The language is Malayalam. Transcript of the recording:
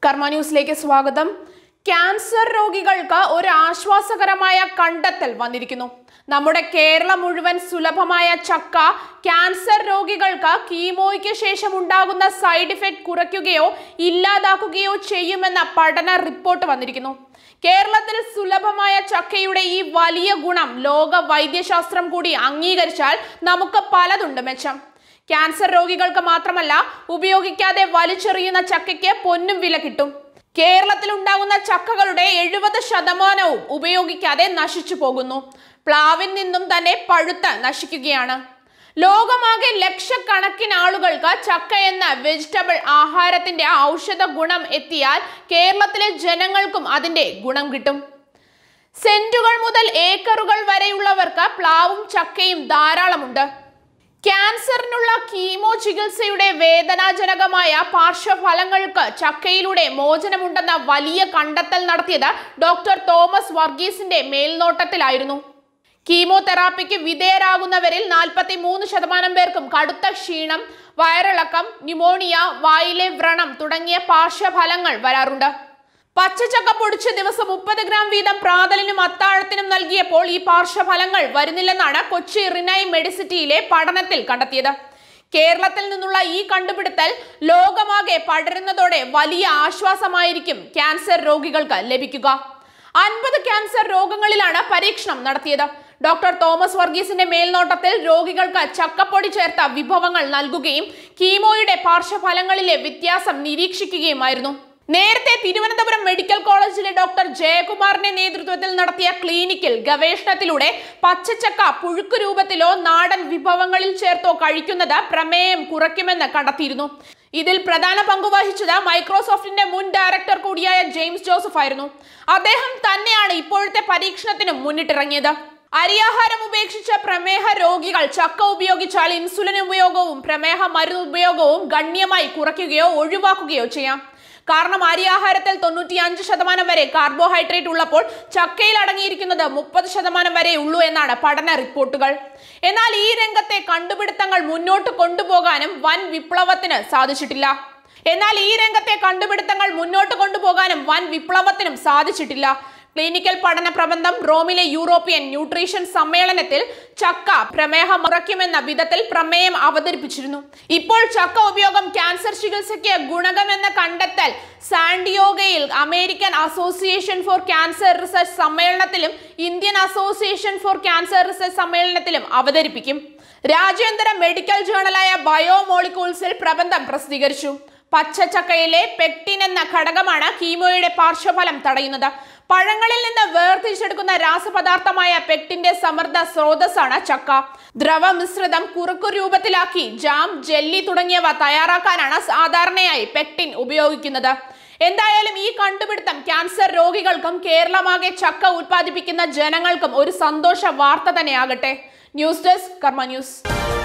കർമ്മ ന്യൂസിലേക്ക് സ്വാഗതം ക്യാൻസർ രോഗികൾക്ക് ഒരു ആശ്വാസകരമായ കണ്ടെത്തൽ വന്നിരിക്കുന്നു നമ്മുടെ കേരളം മുഴുവൻ സുലഭമായ ചക്ക ക്യാൻസർ രോഗികൾക്ക് കീമോയ്ക്ക് ശേഷം ഉണ്ടാകുന്ന സൈഡ് ഇഫക്റ്റ് കുറയ്ക്കുകയോ ഇല്ലാതാക്കുകയോ ചെയ്യുമെന്ന പഠന റിപ്പോർട്ട് വന്നിരിക്കുന്നു കേരളത്തിൽ സുലഭമായ ചക്കയുടെ ഈ വലിയ ഗുണം ലോക വൈദ്യശാസ്ത്രം കൂടി അംഗീകരിച്ചാൽ നമുക്ക് പലതുണ്ട് മെച്ചം ക്യാൻസർ രോഗികൾക്ക് മാത്രമല്ല ഉപയോഗിക്കാതെ വലിച്ചെറിയുന്ന ചക്കയ്ക്ക് പൊന്നും വില കിട്ടും കേരളത്തിൽ ഉണ്ടാകുന്ന ചക്കകളുടെ എഴുപത് ശതമാനവും ഉപയോഗിക്കാതെ നശിച്ചു പോകുന്നു പ്ലാവിൽ നിന്നും തന്നെ പഴുത്ത് നശിക്കുകയാണ് ലോകമാകെ ലക്ഷക്കണക്കിന് ആളുകൾക്ക് ചക്ക എന്ന വെജിറ്റബിൾ ആഹാരത്തിന്റെ ഔഷധ ഗുണം എത്തിയാൽ കേരളത്തിലെ ജനങ്ങൾക്കും അതിന്റെ ഗുണം കിട്ടും സെന്റുകൾ മുതൽ ഏക്കറുകൾ വരെയുള്ളവർക്ക് പ്ലാവും ചക്കയും ധാരാളമുണ്ട് ക്യാൻസറിനുള്ള കീമോ ചികിത്സയുടെ വേദനാജനകമായ പാർശ്വഫലങ്ങൾക്ക് ചക്കയിലൂടെ മോചനമുണ്ടെന്ന വലിയ കണ്ടെത്തൽ നടത്തിയത് ഡോക്ടർ തോമസ് വർഗീസിന്റെ മേൽനോട്ടത്തിലായിരുന്നു കീമോതെറാപ്പിക്ക് വിധേയരാകുന്നവരിൽ നാൽപ്പത്തി മൂന്ന് ശതമാനം പേർക്കും കടുത്ത ക്ഷീണം വയറിളക്കം ന്യൂമോണിയ വായിലെ വ്രണം തുടങ്ങിയ പാർശ്വഫലങ്ങൾ വരാറുണ്ട് പച്ചച്ചക്ക പൊടിച്ച് ദിവസം മുപ്പത് ഗ്രാം വീതം പ്രാതലിനും അത്താഴത്തിനും നൽകിയപ്പോൾ ഈ പാർശ്വഫലങ്ങൾ വരുന്നില്ലെന്നാണ് കൊച്ചി റിനൈ മെഡിസിറ്റിയിലെ പഠനത്തിൽ കണ്ടെത്തിയത് കേരളത്തിൽ നിന്നുള്ള ഈ കണ്ടുപിടുത്തൽ ലോകമാകെ പടരുന്നതോടെ വലിയ ആശ്വാസമായിരിക്കും ക്യാൻസർ രോഗികൾക്ക് ലഭിക്കുക അൻപത് ക്യാൻസർ രോഗങ്ങളിലാണ് പരീക്ഷണം നടത്തിയത് ഡോക്ടർ തോമസ് വർഗീസിന്റെ മേൽനോട്ടത്തിൽ രോഗികൾക്ക് ചക്കപ്പൊടി ചേർത്ത വിഭവങ്ങൾ നൽകുകയും കീമോയുടെ പാർശ്വഫലങ്ങളിലെ വ്യത്യാസം നിരീക്ഷിക്കുകയുമായിരുന്നു നേരത്തെ തിരുവനന്തപുരം മെഡിക്കൽ കോളേജിലെ ഡോക്ടർ ജയകുമാറിന്റെ നേതൃത്വത്തിൽ നടത്തിയ ക്ലിനിക്കിൽ ഗവേഷണത്തിലൂടെ പച്ചച്ചക്ക പുഴുക്ക് രൂപത്തിലോ നാടൻ വിഭവങ്ങളിൽ ചേർത്തോ കഴിക്കുന്നത് പ്രമേയം കുറയ്ക്കുമെന്ന് കണ്ടെത്തിയിരുന്നു ഇതിൽ പ്രധാന പങ്ക് വഹിച്ചത് മൈക്രോസോഫ്റ്റിന്റെ മുൻ ഡയറക്ടർ കൂടിയായ ജെയിംസ് ജോസഫ് ആയിരുന്നു അദ്ദേഹം തന്നെയാണ് ഇപ്പോഴത്തെ പരീക്ഷണത്തിനും മുന്നിട്ടിറങ്ങിയത് അരിയാഹാരം ഉപേക്ഷിച്ച പ്രമേഹ രോഗികൾ ചക്ക ഉപയോഗിച്ചാൽ ഇൻസുലിൻ ഉപയോഗവും പ്രമേഹ മരുന്ന് ഉപയോഗവും ഗണ്യമായി കുറയ്ക്കുകയോ ഒഴിവാക്കുകയോ ചെയ്യാം കാരണം അരിയാഹാരത്തിൽ തൊണ്ണൂറ്റി അഞ്ച് ശതമാനം വരെ കാർബോഹൈഡ്രേറ്റ് ഉള്ളപ്പോൾ ചക്കയിൽ അടങ്ങിയിരിക്കുന്നത് മുപ്പത് ശതമാനം വരെ ഉള്ളൂ എന്നാണ് പഠന റിപ്പോർട്ടുകൾ എന്നാൽ ഈ രംഗത്തെ കണ്ടുപിടുത്തങ്ങൾ മുന്നോട്ട് കൊണ്ടുപോകാനും വൻ വിപ്ലവത്തിന് സാധിച്ചിട്ടില്ല എന്നാൽ ഈ രംഗത്തെ കണ്ടുപിടുത്തങ്ങൾ മുന്നോട്ട് കൊണ്ടുപോകാനും വൻ വിപ്ലവത്തിനും സാധിച്ചിട്ടില്ല ക്ലിനിക്കൽ പഠന പ്രബന്ധം റോമിലെ യൂറോപ്യൻ ന്യൂട്രീഷൻ സമ്മേളനത്തിൽ ചക്ക പ്രമേഹം കുറയ്ക്കുമെന്ന വിധത്തിൽ പ്രമേയം അവതരിപ്പിച്ചിരുന്നു ഇപ്പോൾ ചക്ക ഉപയോഗം ക്യാൻസർ ചികിത്സയ്ക്ക് ഗുണകമെന്ന കണ്ടെത്തൽ സാൻഡിയോഗയിൽ American association for cancer research സമ്മേളനത്തിലും Indian association for cancer research സമ്മേളനത്തിലും അവതരിപ്പിക്കും രാജ്യാന്തര മെഡിക്കൽ ജേണലായ ബയോമോളിക്യൂൾസിൽ പ്രബന്ധം പ്രസിദ്ധീകരിച്ചു പച്ചച്ചക്കയിലെ പെക്ടിൻ എന്ന ഘടകമാണ് കീമോയുടെ പാർശ്വഫലം തടയുന്നത് പഴങ്ങളിൽ നിന്ന് വേർതിരിച്ചെടുക്കുന്ന രാസപദാർത്ഥമായ പെക്ടിന്റെ സമൃദ്ധ സ്രോതസ്സാണ് ചക്ക ദ്രവ മിശ്രിതം കുറുക്കു രൂപത്തിലാക്കി ജാം ജെല്ലി തുടങ്ങിയവ തയ്യാറാക്കാനാണ് സാധാരണയായി പെക്ടിൻ ഉപയോഗിക്കുന്നത് എന്തായാലും ഈ കണ്ടുപിടുത്തം ക്യാൻസർ രോഗികൾക്കും കേരളമാകെ ചക്ക ഉത്പാദിപ്പിക്കുന്ന ജനങ്ങൾക്കും ഒരു സന്തോഷ വാർത്ത തന്നെയാകട്ടെ ന്യൂസ് ഡെസ്ക് കർമ്മ ന്യൂസ്